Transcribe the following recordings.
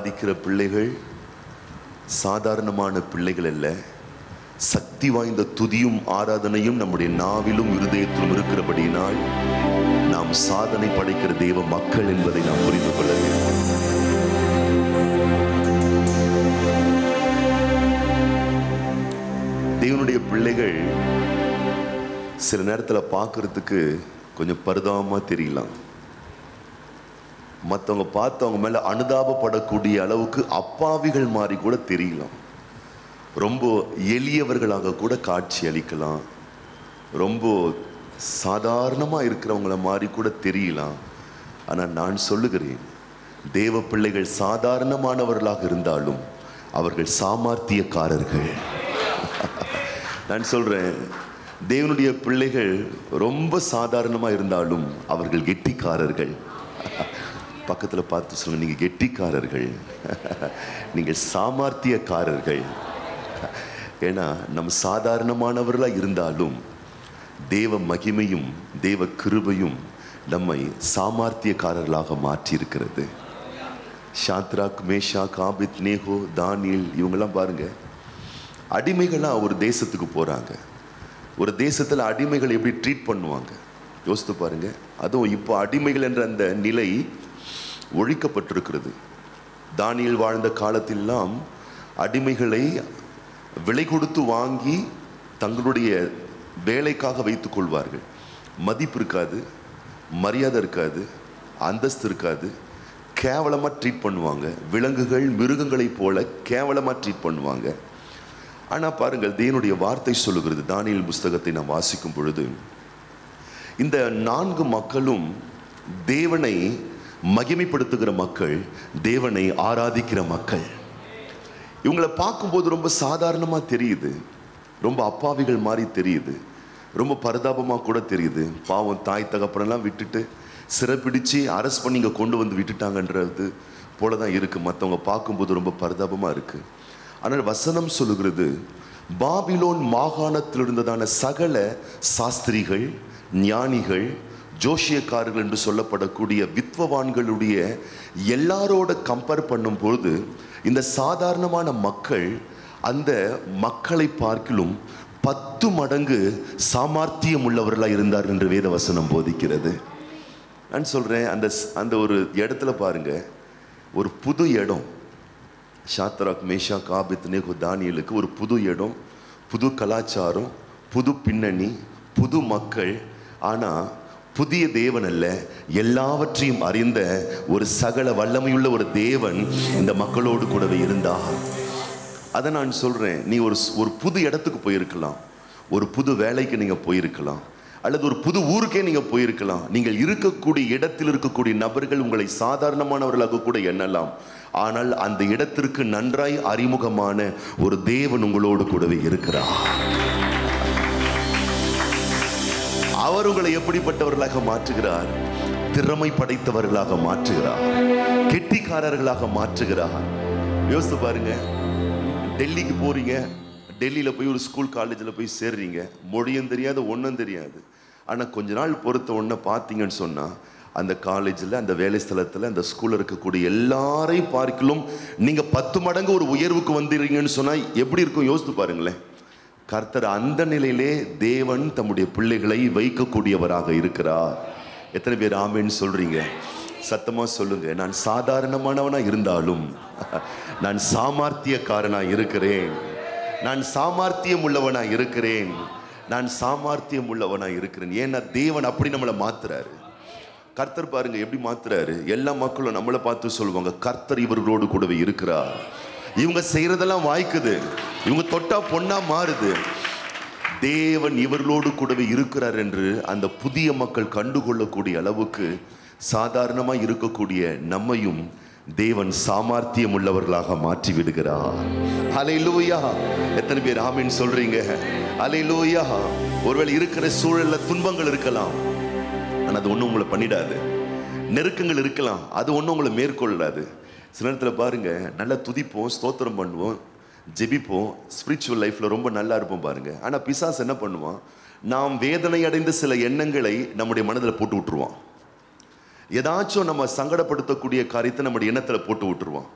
ஆராதிக்கிற பிள்ளைகள் சாதாரணமான பிள்ளைகள் அல்ல சக்தி வாய்ந்த துதியும் ஆராதனையும் நம்முடைய நாவிலும் இருதயத்திலும் இருக்கிறபடியினால் நாம் சாதனை படைக்கிற தெய்வ மக்கள் என்பதை நாம் புரிந்து கொள்ள வேண்டும் தேவனுடைய பிள்ளைகள் சில நேரத்தில் பார்க்கறதுக்கு கொஞ்சம் பரிதாபமா தெரியலாம் மற்றவங்க பார்த்து அவங்க மேல அனுதாபப்படக்கூடிய அளவுக்கு அப்பாவிகள் மாதிரி கூட தெரியலாம் ரொம்ப எளியவர்களாக கூட காட்சி அளிக்கலாம் ரொம்ப சாதாரணமா இருக்கிறவங்கள மாதிரி கூட தெரியலாம் ஆனா நான் சொல்லுகிறேன் தேவ பிள்ளைகள் சாதாரணமானவர்களாக இருந்தாலும் அவர்கள் சாமர்த்தியக்காரர்கள் நான் சொல்றேன் தேவனுடைய பிள்ளைகள் ரொம்ப சாதாரணமா இருந்தாலும் அவர்கள் கெட்டிக்காரர்கள் பக்கத்துல பார்த்து சொல்லுங்க நீங்க கெட்டிக்காரர்கள் நீங்க சாமர்த்தியக்காரர்கள் ஏன்னா நம்ம சாதாரணமானவர்களா இருந்தாலும் தேவ மகிமையும் தேவ கிருபையும் நம்மை சாமர்த்தியக்காரர்களாக மாற்றி இருக்கிறது Shadrach Meshach Abednego Daniel இவங்கெல்லாம் பாருங்க அடிமைகளாக ஒரு தேசத்துக்கு போகிறாங்க ஒரு தேசத்தில் அடிமைகள் எப்படி ட்ரீட் பண்ணுவாங்க யோசித்து பாருங்க அதுவும் இப்போ அடிமைகள் என்ற அந்த நிலை ஒழிக்கப்பட்டிருக்கிறது தானியல் வாழ்ந்த காலத்திலெல்லாம் அடிமைகளை விலை கொடுத்து வாங்கி தங்களுடைய வேலைக்காக வைத்துக் கொள்வார்கள் மதிப்பு இருக்காது மரியாதை இருக்காது அந்தஸ்து இருக்காது கேவலமாக ட்ரீட் பண்ணுவாங்க விலங்குகள் மிருகங்களைப் போல கேவலமாக ட்ரீட் பண்ணுவாங்க ஆனால் பாருங்கள் தேவனுடைய வார்த்தை சொல்லுகிறது தானியல் புஸ்தகத்தை நாம் வாசிக்கும் பொழுது இந்த நான்கு மக்களும் தேவனை மகிமைப்படுத்துகிற மக்கள் தேவனை ஆராதிக்கிற மக்கள் இவங்களை பார்க்கும்போது ரொம்ப சாதாரணமாக தெரியுது ரொம்ப அப்பாவிகள் மாதிரி தெரியுது ரொம்ப பரிதாபமாக கூட தெரியுது பாவம் தாய் தகப்பனெல்லாம் விட்டுட்டு சிறைப்பிடிச்சு அரெஸ்ட் பண்ணி இங்கே கொண்டு வந்து விட்டுட்டாங்கன்றது போல தான் இருக்குது மற்றவங்க பார்க்கும்போது ரொம்ப பரிதாபமாக இருக்குது ஆனால் வசனம் சொல்லுகிறது பாபிலோன் மாகாணத்தில் இருந்ததான சகல சாஸ்திரிகள் ஞானிகள் ஜோஷியக்காரர்கள் என்று சொல்லப்படக்கூடிய வித்வவான்களுடைய எல்லாரோட கம்பேர் பண்ணும்போது இந்த சாதாரணமான மக்கள் அந்த மக்களை பார்க்கிலும் பத்து மடங்கு சாமர்த்தியம் உள்ளவர்களாக இருந்தார் என்று வேத வசனம் போதிக்கிறது நான் சொல்கிறேன் அந்த அந்த ஒரு இடத்துல பாருங்க ஒரு புது இடம் ஷாத்ராக் மேஷா காபித் நேகு தானியலுக்கு ஒரு புது இடம் புது கலாச்சாரம் புது பின்னணி புது மக்கள் ஆனால் புதிய தேவன் அல்ல எல்லாவற்றையும் அறிந்த ஒரு சகல வல்லமையுள்ள ஒரு தேவன் இந்த மக்களோடு கூடவே இருந்தார் அதை நான் சொல்கிறேன் நீ ஒரு ஒரு புது இடத்துக்கு போயிருக்கலாம் ஒரு புது வேலைக்கு நீங்கள் போயிருக்கலாம் அல்லது ஒரு புது ஊருக்கே நீங்கள் போயிருக்கலாம் நீங்கள் இருக்கக்கூடிய இடத்தில் இருக்கக்கூடிய நபர்கள் உங்களை சாதாரணமானவர்களாக கூட எண்ணலாம் ஆனால் அந்த இடத்திற்கு நன்றாய் அறிமுகமான ஒரு தேவன் உங்களோடு கூடவே இருக்கிறார் அவர் உங்களை எப்படிப்பட்டவர்களாக மாற்றுகிறார் திறமை படைத்தவர்களாக மாற்றுகிறார் கெட்டிக்காரர்களாக மாற்றுகிறார் யோசித்து பாருங்க டெல்லிக்கு போறீங்க டெல்லியில் போய் ஒரு ஸ்கூல் காலேஜில் போய் சேர்றீங்க மொழியும் தெரியாது ஒன்றும் தெரியாது ஆனால் கொஞ்ச நாள் பொறுத்த ஒன்றை பார்த்தீங்கன்னு சொன்னால் அந்த காலேஜில் அந்த வேலை ஸ்தலத்தில் அந்த ஸ்கூலில் இருக்கக்கூடிய எல்லாரையும் பார்க்கலும் நீங்கள் பத்து மடங்கு ஒரு உயர்வுக்கு வந்துடுறீங்கன்னு சொன்னால் எப்படி இருக்கும் யோசித்து பாருங்களேன் கர்த்தர் அந்த நிலையிலே தேவன் தம்முடைய பிள்ளைகளை வைக்கக்கூடியவராக இருக்கிறார் எத்தனை பேர் ஆமேன்னு சொல்றீங்க சத்தமா சொல்லுங்க நான் சாதாரணமானவனா இருந்தாலும் நான் சாமர்த்தியக்காரனா இருக்கிறேன் நான் சாமர்த்தியம் உள்ளவனா இருக்கிறேன் நான் சாமர்த்தியம் உள்ளவனா இருக்கிறேன் ஏன்னா தேவன் அப்படி நம்மளை மாத்துறாரு கர்த்தர் பாருங்க எப்படி மாத்துறாரு எல்லா மக்களும் நம்மளை பார்த்து சொல்லுவாங்க கர்த்தர் இவர்களோடு கூடவே இருக்கிறார் இவங்க செய்யறதெல்லாம் வாய்க்குது இவங்க தொட்டா பொண்ணா மாறுது தேவன் இவர்களோடு கூடவே இருக்கிறார் என்று அந்த புதிய மக்கள் கண்டுகொள்ளக்கூடிய அளவுக்கு சாதாரணமாக இருக்கக்கூடிய நம்மையும் தேவன் சாமர்த்தியம் உள்ளவர்களாக மாற்றி விடுகிறார் அலையிலூயா எத்தனை பேர் ஆமீன் சொல்றீங்க அலையிலூயா ஒருவேளை இருக்கிற சூழல்ல துன்பங்கள் இருக்கலாம் ஆனால் அது ஒன்றும் உங்களை பண்ணிடாது நெருக்கங்கள் இருக்கலாம் அது ஒன்றும் உங்களை மேற்கொள்ளாது சில நேரத்தில் பாருங்க நல்லா துதிப்போம் ஸ்தோத்திரம் பண்ணுவோம் ஜெபிப்போம் ஸ்பிரிச்சுவல் லைஃப்பில் ரொம்ப நல்லா இருப்போம் பாருங்க ஆனால் பிசாஸ் என்ன பண்ணுவான் நாம் வேதனை அடைந்த சில எண்ணங்களை நம்முடைய மனதில் போட்டு விட்டுருவான் ஏதாச்சும் நம்ம சங்கடப்படுத்தக்கூடிய காரியத்தை நம்முடைய எண்ணத்தில் போட்டு விட்டுருவான்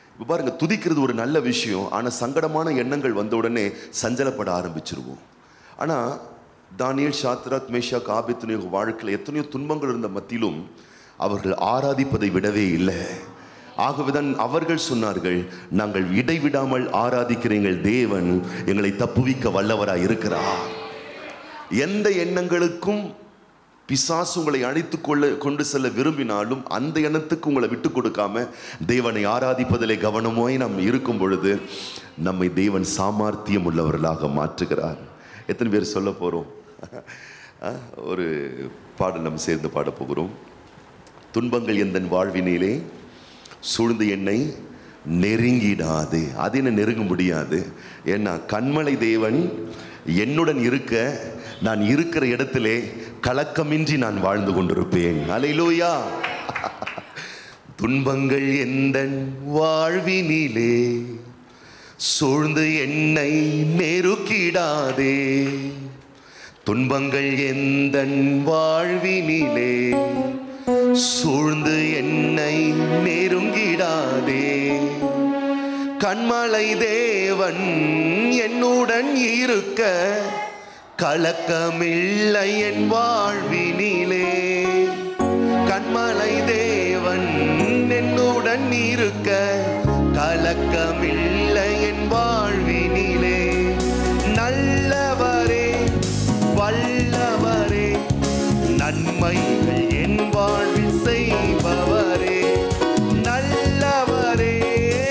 இப்ப பாருங்க துதிக்கிறது ஒரு நல்ல விஷயம் ஆனா சங்கடமான எண்ணங்கள் வந்த உடனே சஞ்சலப்பட ஆரம்பிச்சிருவோம் ஆனா தானியல் சாத்ராத் மேஷா காபித்துனிய வாழ்க்கையில் எத்தனையோ துன்பங்கள் இருந்த மத்தியிலும் அவர்கள் ஆராதிப்பதை விடவே இல்லை ஆகவேதான் அவர்கள் சொன்னார்கள் நாங்கள் இடைவிடாமல் ஆராதிக்கிறீங்கள் தேவன் எங்களை தப்புவிக்க வல்லவராய் இருக்கிறார் எந்த எண்ணங்களுக்கும் பிசாசு உங்களை அழைத்து கொள்ள கொண்டு செல்ல விரும்பினாலும் அந்த எண்ணத்துக்கு உங்களை விட்டு கொடுக்காம தேவனை ஆராதிப்பதிலே கவனமாய் நாம் இருக்கும் பொழுது நம்மை தேவன் சாமர்த்தியம் உள்ளவர்களாக மாற்றுகிறார் எத்தனை பேர் சொல்ல போறோம் அஹ், ஒரு பாடல் நம்ம சேர்ந்து பாட போகிறோம் துன்பங்கள் எந்தன் வாழ்வினிலே சூழ்ந்து என்னை நெருங்கிடாது அது என்ன நெருங்க முடியாது ஏன்னா கண்மலை தேவன் என்னுடன் இருக்க நான் இருக்கிற இடத்திலே கலக்கமின்றி நான் வாழ்ந்து கொண்டிருப்பேன் அலையிலூயா துன்பங்கள் எந்தன் வாழ்வினிலே சூழ்ந்து என்னை நெருக்கிடாதே துன்பங்கள் எந்தன் வாழ்வினிலே சூழ்ந்து என்னை நெருங்கிடாதே கண்மலை தேவன் என்னுடன் இருக்க கலக்கமில்லை என் வாழ்வினிலே கண்மலை தேவன் என்னுடன் இருக்க கலக்கமில்லை என் வாழ்வினிலே நல்லவரே வல்லவரே நன்மைகள் என் வாழ்வில் செய்பவரே நல்லவரே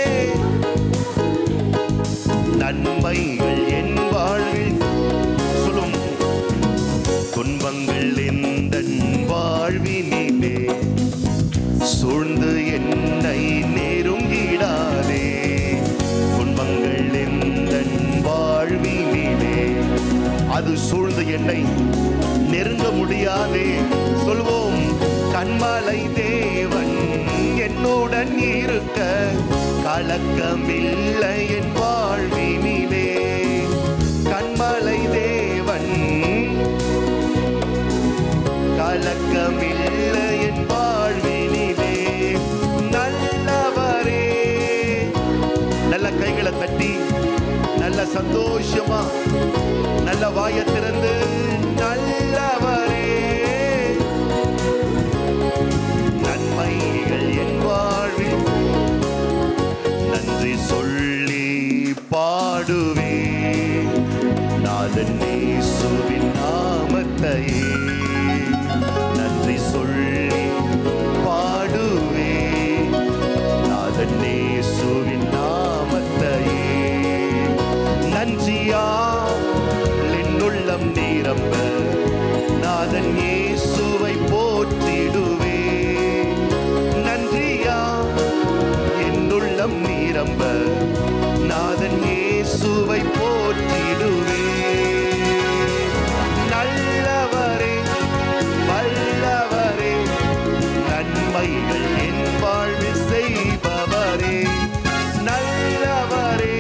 நன்மைகள் என் வாழ்வில் சொல்லும் துன்பங்கள் எந்த வாழ்வினிலே சூழ்ந்து என்னை நெருங்கிடாதே துன்பங்கள் எந்த வாழ்வினிலே அது சூழ்ந்து என்னை நெருங்க முடியாதே சொல்வோம் கண்மலை தேவன் என்னுடன் இருக்க கலக்கமில்லை என் வாழ்வினிலே கண்மலை தேவன் கலக்கமில்லை என் வாழ்வினிலே நல்லவரே நல்ல கைகளை தட்டி நல்ல சந்தோஷமா நல்ல வாயை திறந்து நல்லவரே நன்மைகள் என் வாழ்வில் நன்றி சொல்லி பாடுவே நாதன் இயேசுவின் நாமத்தையே நன்றி சொல்லி பாடுவே நாதன் இயேசுவின் நாமத்தையே நன்றியா என்னுள்ளம் நிரம்ப நாதன் இயேசுவை போற்றிடுவே நன்றியா என்னுள்ளம் நிரம்ப நாதன் இயேசுவை போற்றிடுவே நல்லவரே வல்லவரே நன்மைகள் என் வாழ்வில் செய்பவரே நல்லவரே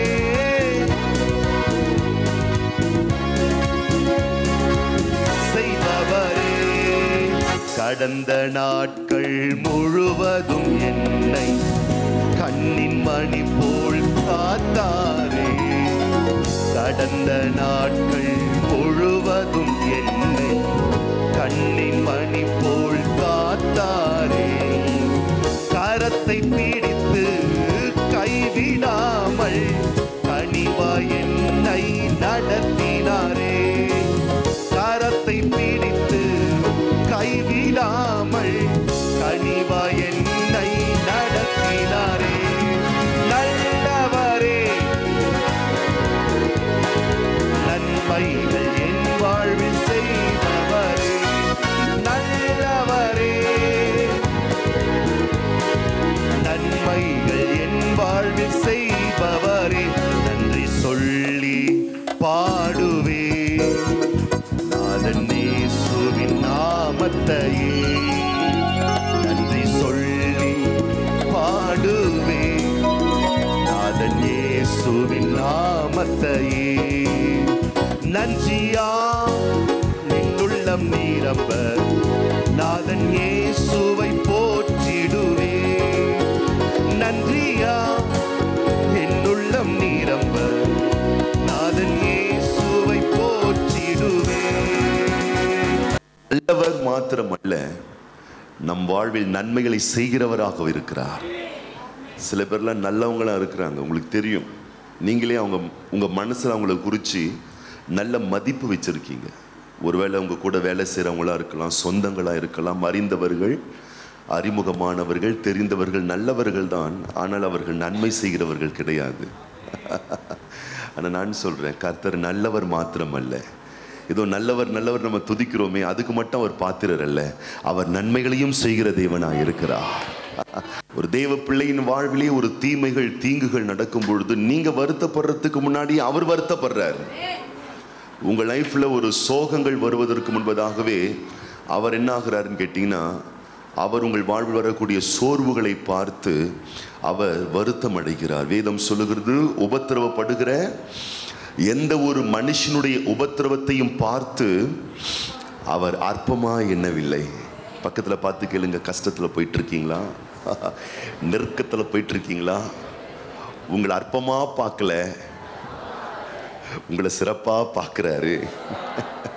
செய்பவரே கடந்த நாட்கள் முழுவதும் என்னை கண்ணின் மணி போல் காத்தாரே கடந்த நாட்கள் முழுவதும் என்னை கண்ணின் மணி போல் காத்தாரே கரத்தை பிடித்து கைவிடாமல் கனிவா என்னை நடத்தினாரே கரத்தை பிடித்து கைவிடாமல் கனிவா என்னை நடத்தினாரே நல்லவரே நன்மைகள் என் வாழ்வில் செய்பவரே நல்லவரே நன்மைகள் என் வாழ்வில் செய்பவரே நன்றி சொல்லி பாடுவே நாதன் இயேசுவின் நாமத்தையே நன்றி சொல்லி பாடுவே நாதன் இயேசுவின் நாமத்தையே நன்றியா நின்னுள்ளம் நீரம்ப நாதன் இயேசுவை போற்றிடுவே நன்றியா நல்லவர் மாத்திரமல்ல நம் வாழ்வில் நன்மைகளை செய்கிறவராக இருக்கிறார் சில பேர்லாம் நல்லவங்களா இருக்கிறாங்க உங்களுக்கு தெரியும் நீங்களே அவங்க உங்க மனசுல அவங்கள குறித்து நல்ல மதிப்பு வச்சிருக்கீங்க ஒருவேளை உங்க கூட வேலை செய்கிறவங்களா இருக்கலாம் சொந்தங்களா இருக்கலாம் அறிந்தவர்கள் அறிமுகமானவர்கள் தெரிந்தவர்கள் நல்லவர்கள் தான் ஆனால் அவர்கள் நன்மை செய்கிறவர்கள் கிடையாது ஆனால் நான் சொல்றேன் கர்த்தர் நல்லவர் மாத்திரமல்ல ஏதோ நல்லவர் நல்லவர் நம்ம துதிக்கிறோமே அதுக்கு மட்டும் அவர் பாத்திரர் அல்ல அவர் நன்மைகளையும் செய்கிற தேவனாய் இருக்கிறார் ஒரு தேவ பிள்ளையின் வாழ்விலே ஒரு தீமைகள் தீங்குகள் நடக்கும் பொழுது நீங்க வருத்தப்படுறதுக்கு முன்னாடி அவர் வருத்தப்படுறாரு உங்க லைஃப்ல ஒரு சோகங்கள் வருவதற்கு முன்பதாகவே அவர் என்ன ஆகிறாருன்னு கேட்டீங்கன்னா அவர் உங்கள் வாழ்வில் வரக்கூடிய சோர்வுகளை பார்த்து அவர் வருத்தம் அடைகிறார் வேதம் சொல்லுகிறது உபத்திரவப்படுகிற எந்த ஒரு மனுஷனுடைய உபத்திரவத்தையும் பார்த்து அவர் அற்பமா எண்ணவில்லை பக்கத்துல பார்த்து கேளுங்க கஷ்டத்துல போயிட்டு இருக்கீங்களா நெருக்கத்துல போயிட்டு இருக்கீங்களா உங்களை அற்பமா பார்க்கல உங்களை சிறப்பா பார்க்குறாரு